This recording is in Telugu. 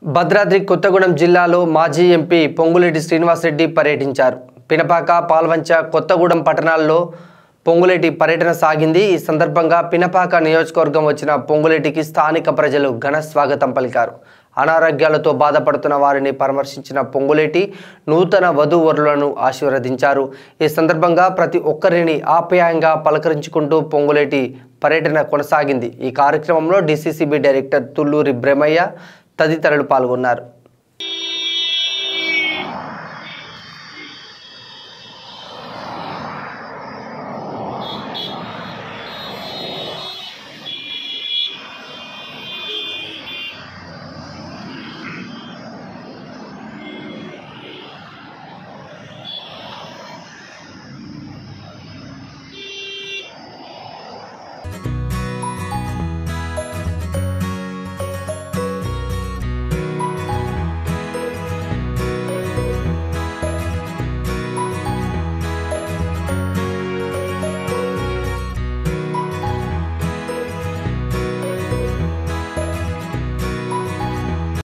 భద్రాద్రి కొత్తగూడెం జిల్లాలో మాజీ ఎంపీ పొంగులేటి శ్రీనివాసరెడ్డి పర్యటించారు పినపాక పాల్వంచ కొత్తగూడెం పట్టణాల్లో పొంగులేటి పర్యటన సాగింది ఈ సందర్భంగా పినపాక నియోజకవర్గం వచ్చిన పొంగులేటికి స్థానిక ప్రజలు ఘన స్వాగతం పలికారు అనారోగ్యాలతో బాధపడుతున్న వారిని పరామర్శించిన పొంగులేటి నూతన వధూవరులను ఆశీర్వదించారు ఈ సందర్భంగా ప్రతి ఒక్కరిని ఆప్యాయంగా పలకరించుకుంటూ పొంగులేటి పర్యటన కొనసాగింది ఈ కార్యక్రమంలో డిసిసిబి డైరెక్టర్ తుల్లూరి బ్రహ్మయ్య తదితరులు పాల్గొన్నారు